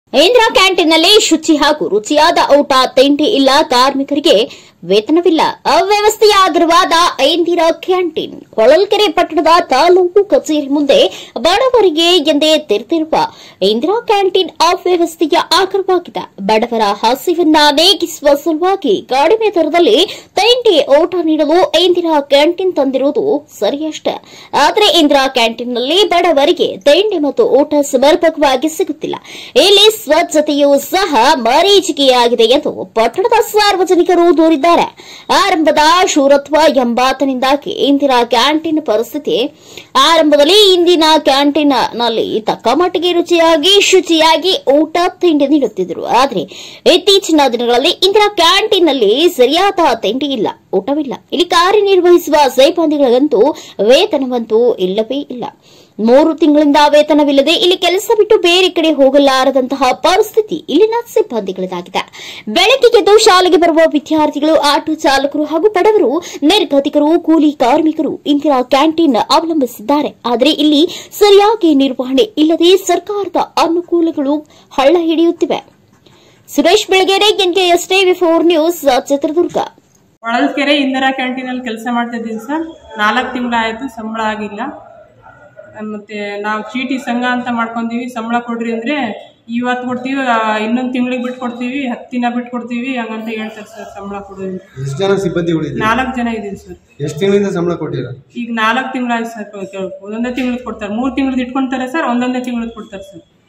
ಇಂದಿರಾ ಕ್ಯಾಂಟೀನ್ನಲ್ಲಿ ಶುಚಿ ಹಾಗೂ ರುಚಿಯಾದ ಊಟ ತಿಂಡಿ ಇಲ್ಲ ಕಾರ್ಮಿಕರಿಗೆ ವೇತನವಿಲ್ಲ ಅವ್ಯವಸ್ಥೆಯಾಗಿರುವಾದ ಇಂದಿರಾ ಕ್ಯಾಂಟೀನ್ ಹೊಳಲ್ಕೆರೆ ಪಟ್ಟಣದ ತಾಲೂಕು ಕಚೇರಿ ಮುಂದೆ ಬಡವರಿಗೆ ಎಂದೇ ತೆರೆದಿರುವ ಇಂದಿರಾ ಕ್ಯಾಂಟೀನ್ ಅವ್ಯವಸ್ಥೆಯ ಆಗರವಾಗಿದೆ ಬಡವರ ಹಸಿವನ್ನ ನೀಗಿಸುವ ಸಲುವಾಗಿ ಕಡಿಮೆ ದರದಲ್ಲಿ ತಿಂಡಿ ಊಟ ನೀಡಲು ಇಂದಿರಾ ಕ್ಯಾಂಟೀನ್ ತಂದಿರುವುದು ಸರಿಯಷ್ಟೇ ಆದರೆ ಇಂದಿರಾ ಕ್ಯಾಂಟೀನ್ನಲ್ಲಿ ಬಡವರಿಗೆ ತಿಂಡಿ ಮತ್ತು ಊಟ ಸಮರ್ಪಕವಾಗಿ ಸಿಗುತ್ತಿಲ್ಲ ಇಲ್ಲಿ ಸ್ವಚ್ಛತೆಯೂ ಸಹ ಮರೀಚಿಕೆಯಾಗಿದೆ ಎಂದು ಪಟ್ಟಣದ ಸಾರ್ವಜನಿಕರು ದೂರಿದ್ದಾರೆ ಆರಂಭದ ಶೂರತ್ವ ಎಂಬಾತನಿಂದಾಗಿ ಇಂದಿರಾ ಕ್ಯಾಂಟೀನ್ ಪರಿಸ್ಥಿತಿ ಆರಂಭದಲ್ಲಿ ಇಂದಿನ ಕ್ಯಾಂಟೀನ್ನಲ್ಲಿ ತಕ್ಕ ಮಟ್ಟಿಗೆ ರುಚಿಯಾಗಿ ಶುಚಿಯಾಗಿ ಊಟ ತಿಂಡಿ ನೀಡುತ್ತಿದ್ದರು ಆದರೆ ಇತ್ತೀಚಿನ ದಿನಗಳಲ್ಲಿ ಇಂದಿರಾ ಕ್ಯಾಂಟೀನ್ನಲ್ಲಿ ಸರಿಯಾದ ತಿಂಡಿ ಇಲ್ಲ ಊಟವಿಲ್ಲ ಇಲ್ಲಿ ಕಾರ್ಯನಿರ್ವಹಿಸುವ ಸಿಬ್ಬಂದಿಗಳಿಗಂತೂ ವೇತನವಂತೂ ಇಲ್ಲವೇ ಇಲ್ಲ ಮೂರು ತಿಂಗಳಿಂದ ವೇತನವಿಲ್ಲದೆ ಇಲ್ಲಿ ಕೆಲಸ ಬಿಟ್ಟು ಬೇರೆ ಕಡೆ ಹೋಗಲಾರದಂತಹ ಪರಿಸ್ಥಿತಿ ಇಲ್ಲಿನ ಸಿಬ್ಬಂದಿಗಳದಾಗಿದೆ ಬೆಳಗ್ಗೆ ಎದ್ದು ಶಾಲೆಗೆ ಬರುವ ವಿದ್ಯಾರ್ಥಿಗಳು ಆಟೋ ಚಾಲಕರು ಹಾಗೂ ಬಡವರು ನಿರ್ಗತಿಕರು ಕೂಲಿ ಕಾರ್ಮಿಕರು ಇಂದಿರಾ ಕ್ಯಾಂಟೀನ್ ಅವಲಂಬಿಸಿದ್ದಾರೆ ಆದರೆ ಇಲ್ಲಿ ಸರಿಯಾಗಿ ನಿರ್ವಹಣೆ ಇಲ್ಲದೆ ಸರ್ಕಾರದ ಅನುಕೂಲಗಳು ಹಳ್ಳ ಹಿಡಿಯುತ್ತಿವೆ Suresh Belagere NKS TV four news Chitradurga Holalkere Indira ಕ್ಯಾಂಟೀನಲ್ಲಿ ಕೆಲಸ ಮಾಡ್ತಾ ಇದ್ದೀನಿ ಸರ್ ನಾಲ್ಕು ತಿಂಗಳಾಯಿತು ಸಂಬಳ ಆಗಿಲ್ಲ ಮತ್ತು ನಾವು ಚೀಟಿ ಸಂಘ ಅಂತ ಮಾಡ್ಕೊಂತೀವಿ ಸಂಬಳ ಕೊಡ್ರಿ ಅಂದರೆ ಇವತ್ತು ಕೊಡ್ತೀವಿ ಇನ್ನೊಂದು ತಿಂಗಳಿಗೆ ಬಿಟ್ಟು ಕೊಡ್ತೀವಿ ಹತ್ತು ದಿನ ಬಿಟ್ಟು ಕೊಡ್ತೀವಿ ಹಂಗಂತ ಹೇಳ್ತಾರೆ ಸರ್ ಸಂಬಳ ಕೊಡೋದು ಎಷ್ಟು ಜನ ಸಿಬ್ಬಂದಿಗಳಿದೆ ನಾಲ್ಕು ಜನ ಇದ್ದೀವಿ ಸರ್ ಎಷ್ಟು ತಿಂಗಳಿಂದ ಸಂಬಳ ಕೊಟ್ಟಿರ ಈಗ ನಾಲ್ಕು ತಿಂಗಳಾಯ್ತು ಸರ್ ಒಂದೊಂದೇ ತಿಂಗಳಿಗೆ ಕೊಡ್ತಾರೆ ಮೂರು ತಿಂಗಳದ್ದು ಇಟ್ಕೊಂತಾರೆ ಸರ್ ಒಂದೊಂದೇ ತಿಂಗಳಿಗೆ ಕೊಡ್ತಾರೆ ಸರ್